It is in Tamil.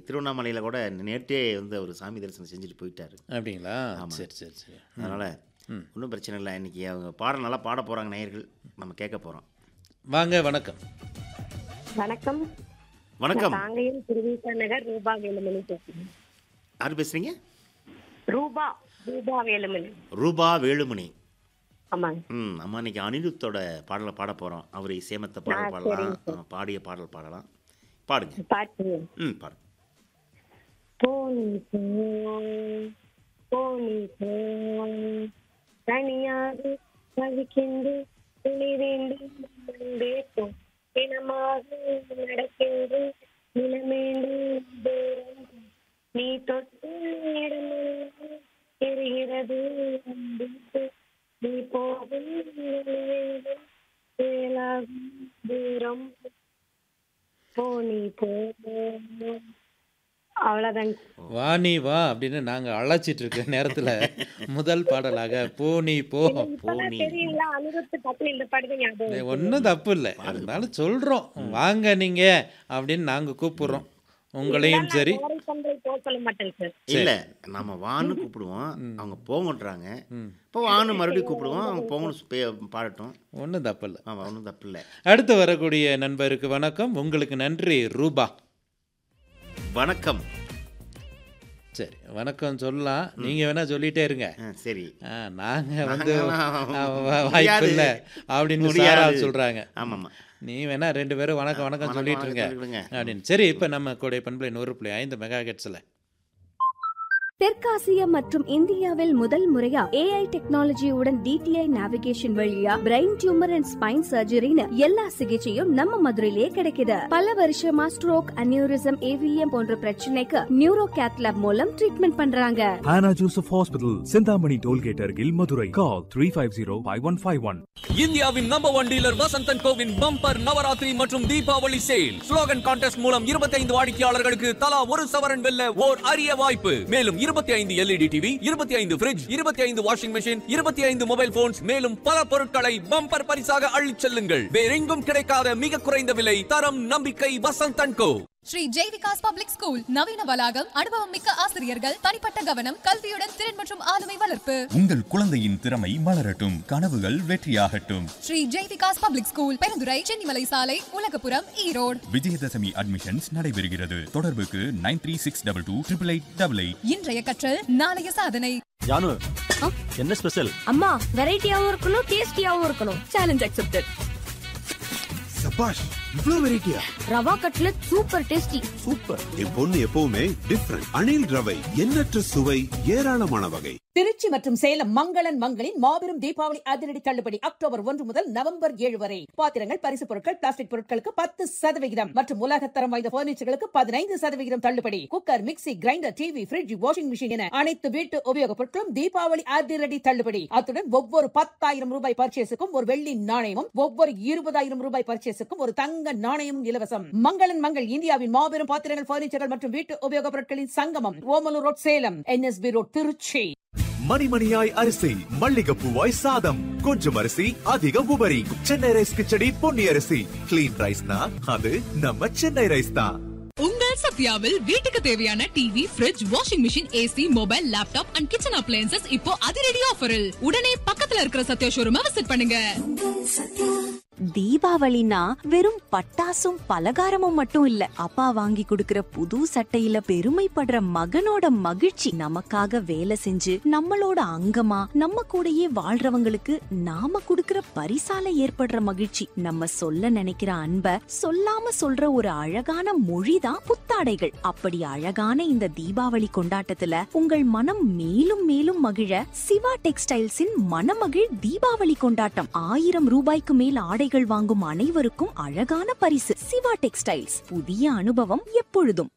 திருவண்ணாமலையில் கூட நேற்றே வந்து அவர் சாமி தரிசனம் செஞ்சுட்டு போயிட்டாரு அப்படிங்களா சரி சரி சரி அதனால் ஒன்றும் பிரச்சனை இல்லை இன்னைக்கு அவங்க பாடம் நல்லா பாட போகிறாங்க நேயர்கள் நம்ம கேட்க போகிறோம் வாங்க வணக்கம் வணக்கம் வணக்கம் நான் தாங்கையில் திருவிசா நகர் ரூபா வேலுமணி பேசுறேன் யார் பேசுகிறீங்க ரூபா ரூபா வேலுமணி ரூபா வேலுமணி ஆமாங்க ம் அம்மா இன்னைக்கு அனிருத்தோட பாடலை பாட போகிறோம் அவர் இசையமத்த பாடல் ஆ, பாடலாம் சரிங்க ஆ, பாடிய பாடல் பாடலாம் பாடுங்க பாட்டு ம் பாடுங்க போனி போ போனி போ தனியாக தவிக்கின்று துணிவேண்டு போ தினமாக நடக்கின்று நிலமேண்டும் தூரம் போ. நீ தொட்டு இடமெல்லாம் தெரிகிறது அன்பு. நீ போகும் வழியெங்கும் புயலாகும் தூரம் போனி போ அவ்வளோதாங்க வா நீ வா அப்படின்னு நாங்க அழைச்சிட்டு இருக்க நேரத்துல முதல் பாடலாக போ நீ போ இப்பதான் தெரியுங்களா அனிருத் டக்குனு இந்த படத்தை ஞாபகம் ஒன்றும் தப்பு இல்லை இருந்தாலும் சொல்றோம் வாங்க நீங்க அப்படின்னு நாங்க கூப்பிடுறோம் உங்களையும் சரி கோடை பந்தல் போக சொல்ல மாட்டேங்க சார் இல்லை நம்ம வான்னு கூப்பிடுவோம் அவங்க போங்கன்றாங்க இப்போ வான்னு மறுபடியும் கூப்பிடுவோம் அவங்க போங்கன்னு பே- பாடட்டும் ஒன்றும் தப்பு இல்லை ஆமாம் ஒன்றும் தப்பு இல்லை அடுத்து வரக்கூடிய நண்பருக்கு வணக்கம் உங்களுக்கு நன்றி ரூபா வணக்கம் சரி வணக்கம் சொல்லலாம் நீங்க வேணா சொல்லிட்டே இருங்க ஆ சரி ஆ, நாங்க வந்து நாங்கெல்லாம் ஆ, வா- வாய்ப்பு முடியாது. இல்லை அப்படின்னு முடியாது. சாரா சொல்றாங்க ஆமாம்மா நீ வேணா ரெண்டு பேரும் வணக்கம் வணக்கம் வணக்கம், சொல்லிட்டு இருங்க வணக்கம் சொல்லிடுங்க. அப்படின்னு சரி இப்போ நம்ம கூடிய பண்புல நூறு புள்ளி ஐந்து மெகா ஹெட்ஸில் தெற்காசியா மற்றும் இந்தியாவில் முதல் முறையா ஏஐ டெக்னாலஜியுடன் டிடிஐ நேவிகேஷன் வழியா பிரெயின் டியூமர் அண்ட் ஸ்பைன் சர்ஜரின்னு எல்லா சிகிச்சையும் நம்ம மதுரையிலேயே கிடைக்குது பல வருஷமா ஸ்ட்ரோக் அனியூரிசம் ஏவிஎம் போன்ற பிரச்சனைக்கு நியூரோ கேத்லாப் மூலம் ட்ரீட்மெண்ட் பண்றாங்க Hannah Joseph Hospital, Sindhamani Tollgate Argil, Madurai. Call 350-5151. இந்தியாவின் நம்பர் ஒன் டீலர் வசந்தன் கோவின் பம்பர் நவராத்திரி மற்றும் தீபாவளி சேல் ஸ்லோகன் கான்டெஸ்ட் மூலம் 25 வாடிக்கையாளர்களுக்கு தலா ஒரு சவரன் வெல்ல ஓர் அரிய வாய்ப்பு மேலும் 25 ஐந்து எல்இடி டிவி 25 ஐந்து பிரிட்ஜ் 25 ஐந்து வாஷிங் மெஷின் 25 ஐந்து மொபைல் போன்ஸ் மேலும் பல பொருட்களை பம்பர் பரிசாக அள்ளிச் செல்லுங்கள் வேறெங்கும் கிடைக்காத மிக குறைந்த விலை தரம் நம்பிக்கை Vasanthan co Sri Jaivikas public school நவீன வளாகம் அனுபவம் மிக்க ஆசிரியர்கள் தனிப்பட்ட கவனம் கல்வியுடன் திறன் மற்றும் ஆளுமை வளர்ப்பு உங்கள் குழந்தையின் திறமை மலரட்டும் கனவுகள் வெற்றியாகட்டும் ஸ்ரீ ஜெய்விகாஸ் பப்ளிக் ஸ்கூல் பெருந்துறை சென்னிமலை சாலை உலகபுரம் ஈரோடு விஜயதசமி அட்மிஷன்ஸ் நடைபெறுகிறது தொடர்புக்கு nine three six double two triple eight double eight இன்றைய கற்றல் நாளைய சாதனை ஜானு என்ன ஸ்பெஷல் அம்மா வெரைட்டியாவும் இருக்கணும் டேஸ்டியாவும் இருக்கணும் சேலஞ்ச் அக்செப்டட் சபாஷ் இவ்ளோ வெரைட்டியா rava cutlet super tasty super என் பொண்ணு எப்பவுமே டிஃப்ரெண்ட் அணில் ரவை எண்ணற்ற சுவை ஏராளமான வகை திருச்சி மற்றும் சேலம் மங்களன் மங்களின் மாபெரும் தீபாவளி அதிரடி தள்ளுபடி அக்டோபர் ஒன்று முதல் நவம்பர் ஏழு வரை பாத்திரங்கள் பரிசு பொருட்கள் பிளாஸ்டிக் பொருட்களுக்கு பத்து சதவிகிதம் மற்றும் உலகத்தரம் வாய்ந்த பர்னிச்சர்களுக்கு பதினைந்து சதவிகிதம் தள்ளுபடி cooker mixie grinder TV fridge washing machine என அனைத்து வீட்டு உபயோகப் பொருட்களும் தீபாவளி அதிரடி தள்ளுபடி அத்துடன் ஒவ்வொரு பத்தாயிரம் ரூபாய் பர்ச்சேஸுக்கும் ஒரு வெள்ளி நாணயமும் ஒவ்வொரு இருபதாயிரம் ரூபாய் பர்ச்சேஸுக்கும் ஒரு தங்க நாணயமும் இலவசம் மங்களன் மங்கள் இந்தியாவின் மாபெரும் பாத்திரங்கள் பர்னிச்சர்கள் மற்றும் வீட்டு உபயோகப் பொருட்களின் சங்கமம் Omalur road Salem NSB road Trichy மணிமணியாய் அரிசி மல்லிகைப்பூவாய் சாதம் கொஞ்சம் அரிசி அதிக உபரி சென்னை ரைஸ் கிச்சடி பொன்னி அரிசி கிளீன் ரைஸ்னா அது நம்ம சென்னை ரைஸ் தான் உங்கள் சத்யாவில் வீட்டுக்கு தேவையான TV fridge washing machine AC mobile laptop and kitchen appliances இப்போ அதிரடி ஆஃபரில் உடனே பக்கத்துல இருக்கிற சத்யா ஷோரூமை விசிட் பண்ணுங்க தீபாவளினா வெறும் பட்டாசும் பலகாரமும் மட்டும் இல்ல அப்பா வாங்கி கொடுக்கிற புது சட்டையில பெருமைப்படுற மகனோட மகிழ்ச்சி நமக்காக வேலை செஞ்சு நம்மளோட அங்கமா நம்ம கூடயே வாழ்றவங்களுக்கு நாம கொடுக்கிற பரிசால ஏற்படுற மகிழ்ச்சி நம்ம சொல்ல நினைக்கிற அன்ப சொல்லாம சொல்ற ஒரு அழகான மொழிதான் புத்தாடைகள் அப்படி அழகான இந்த தீபாவளி கொண்டாட்டத்துல உங்கள் மனம் மேலும் மேலும் மகிழ சிவா டெக்ஸ்டைல்ஸின் மனமகிழ் தீபாவளி கொண்டாட்டம் ஆயிரம் ரூபாய்க்கு மேல் ஆடைகள் வாங்கும் அனைவருக்கும் அழகான பரிசு சிவா டெக்ஸ்டைல்ஸ் புதிய அனுபவம் எப்பொழுதும்